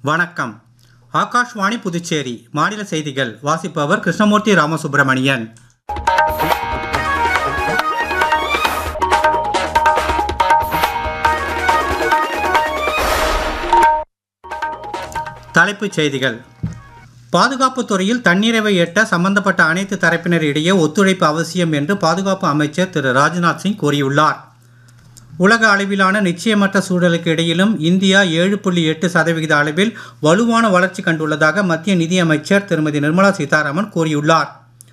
வணக்கம் ஆகாஷ்வாணி புதுச்சேரி மாநில செய்திகள் வாசிப்பவர் கிருஷ்ணமூர்த்தி ராமசுப்பிரமணியன் தலைப்புச் செய்திகள் பாதுகாப்புத் துறையில் தன்னிறைவை எட்ட சம்பந்தப்பட்ட அனைத்து தரப்பினர் இடையே ஒத்துழைப்பு அவசியம் என்று பாதுகாப்பு அமைச்சர் திரு ராஜ்நாத் சிங் கூறியுள்ளார் உலக அளவிலான நிச்சயமற்ற சூழலுக்கு இடையிலும் இந்தியா ஏழு புள்ளி எட்டு சதவிகித அளவில் வலுவான வளர்ச்சி கண்டுள்ளதாக மத்திய நிதியமைச்சர் திருமதி நிர்மலா சீதாராமன் கூறியுள்ளார்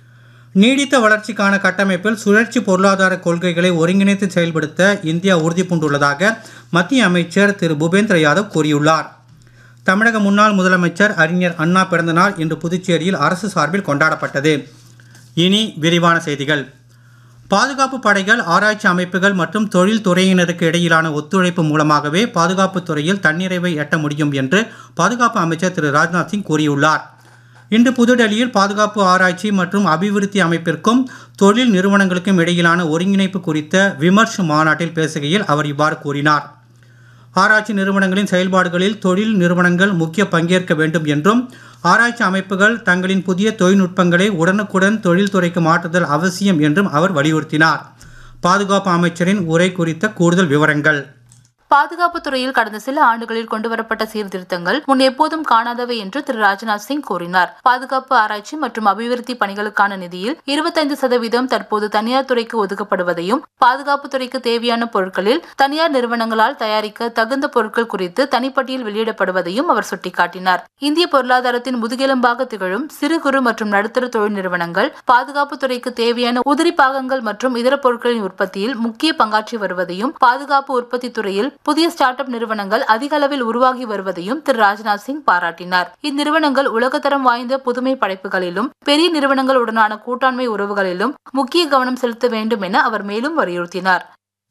நீடித்த வளர்ச்சிக்கான கட்டமைப்பில் சுழற்சி பொருளாதார கொள்கைகளை ஒருங்கிணைத்து செயல்படுத்த இந்தியா உறுதி பூண்டுள்ளதாக மத்திய அமைச்சர் திரு பூபேந்திர யாதவ் கூறியுள்ளார் தமிழக முன்னாள் முதலமைச்சர் அறிஞர் அண்ணா பிறந்தநாள் இன்று புதுச்சேரியில் அரசு சார்பில் கொண்டாடப்பட்டது இனி விரிவான செய்திகள் பாதுகாப்பு படைகள் ஆராய்ச்சி அமைப்புகள் மற்றும் தொழில் துறையினருக்கு இடையிலான ஒத்துழைப்பு மூலமாகவே பாதுகாப்புத் துறையில் தன்னிறைவை எட்ட முடியும் என்று பாதுகாப்பு அமைச்சர் திரு ராஜ்நாத் சிங் கூறியுள்ளார் இன்று புதுடெல்லியில் பாதுகாப்பு ஆராய்ச்சி மற்றும் அபிவிருத்தி அமைப்பிற்கும் தொழில் நிறுவனங்களுக்கும் இடையிலான ஒருங்கிணைப்பு குறித்த விமர்ஷ் மாநாட்டில் பேசுகையில் அவர் இவ்வாறு கூறினார் ஆராய்ச்சி நிறுவனங்களின் செயல்பாடுகளில் தொழில் நிறுவனங்கள் முக்கிய பங்கேற்க வேண்டும் என்றும் ஆராய்ச்சி அமைப்புகள் தங்களின் புதிய தொழில்நுட்பங்களை உடனுக்குடன் தொழில்துறைக்கு மாற்றுதல் அவசியம் என்றும் அவர் வலியுறுத்தினார் பாதுகாப்பு அமைச்சரின் உரை குறித்த கூடுதல் விவரங்கள் பாதுகாப்பு துறையில் கடந்த சில ஆண்டுகளில் கொண்டுவரப்பட்ட சீர்திருத்தங்கள் முன் எப்போதும் காணாதவை என்று திரு ராஜ்நாத் சிங் கூறினார் பாதுகாப்பு ஆராய்ச்சி மற்றும் அபிவிருத்தி பணிகளுக்கான நிதியில் இருபத்தைந்து சதவீதம் தற்போது தனியார் துறைக்கு ஒதுக்கப்படுவதையும் பாதுகாப்பு துறைக்கு தேவையான பொருட்களில் தனியார் நிறுவனங்களால் தயாரிக்க தகுந்த பொருட்கள் குறித்து தனிப்பட்டியல் வெளியிடப்படுவதையும் அவர் சுட்டிக்காட்டினார் இந்திய பொருளாதாரத்தின் முதுகெலும்பாக திகழும் சிறு குறு மற்றும் நடுத்தர தொழில் நிறுவனங்கள் பாதுகாப்பு துறைக்கு தேவையான உதிரி பாகங்கள் மற்றும் இதர பொருட்களின் உற்பத்தியில் முக்கிய பங்காற்றி வருவதையும் பாதுகாப்பு உற்பத்தி துறையில் புதிய ஸ்டார்ட் அப் நிறுவனங்கள் அதிக அளவில் உருவாகி வருவதையும் திரு ராஜ்நாத் சிங் பாராட்டினார் இந்நிறுவனங்கள் உலகத்தரம் வாய்ந்த புதுமை படைப்புகளிலும் பெரிய நிறுவனங்களுடனான கூட்டாண்மை உறவுகளிலும் முக்கிய கவனம் செலுத்த வேண்டும் என அவர் மேலும் வலியுறுத்தினார்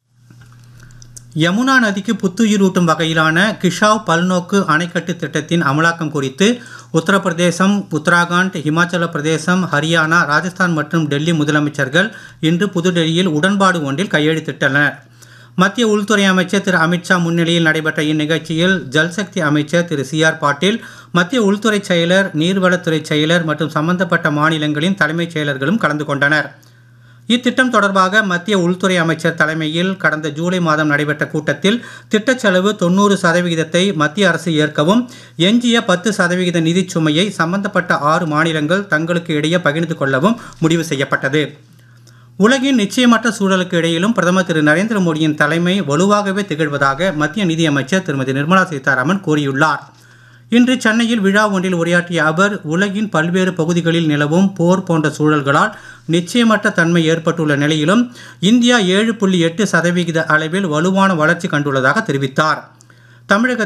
யமுனா நதிக்கு புத்துயிரூட்டும் வகையிலான கிஷாவ் பல்நோக்கு அணைக்கட்டு திட்டத்தின் அமலாக்கம் குறித்து உத்தரப்பிரதேசம் உத்தராகண்ட் இமாச்சல பிரதேசம் ஹரியானா ராஜஸ்தான் மற்றும் டெல்லி முதலமைச்சர்கள் இன்று புதுடெல்லியில் உடன்பாடு ஒன்றில் கையெழுத்திட்டனர் மத்திய உள்துறை அமைச்சர் திரு அமித்ஷா முன்னிலையில் நடைபெற்ற இந்நிகழ்ச்சியில் ஜல்சக்தி அமைச்சர் திரு சி ஆர் பாட்டீல் மத்திய உள்துறை செயலர் நீர்வளத்துறை செயலர் மற்றும் சம்பந்தப்பட்ட மாநிலங்களின் தலைமைச் செயலர்களும் கலந்து கொண்டனர் இத்திட்டம் தொடர்பாக மத்திய உள்துறை அமைச்சர் தலைமையில் கடந்த ஜூலை மாதம் நடைபெற்ற கூட்டத்தில் திட்டச் செலவு தொண்ணூறு சதவிகிதத்தை மத்திய அரசு ஏற்கவும் எஞ்சிய பத்து சதவிகித நிதிச் சுமையை சம்பந்தப்பட்ட ஆறு மாநிலங்கள் தங்களுக்கு இடையே பகிர்ந்து கொள்ளவும் முடிவு செய்யப்பட்டது உலகின் நிச்சயமற்ற சூழலுக்கு இடையிலும் பிரதமர் திரு நரேந்திர மோடியின் தலைமை வலுவாகவே திகழ்வதாக மத்திய நிதியமைச்சர் திருமதி நிர்மலா சீதாராமன் கூறியுள்ளார் இன்று சென்னையில் விழா ஒன்றில் உரையாற்றிய அவர் உலகின் பல்வேறு பகுதிகளில் நிலவும் போர் போன்ற சூழல்களால் நிச்சயமற்ற தன்மை ஏற்பட்டுள்ள நிலையிலும் இந்தியா ஏழு புள்ளி எட்டு சதவிகித அளவில் வலுவான வளர்ச்சி கண்டுள்ளதாக தெரிவித்தார் தமிழக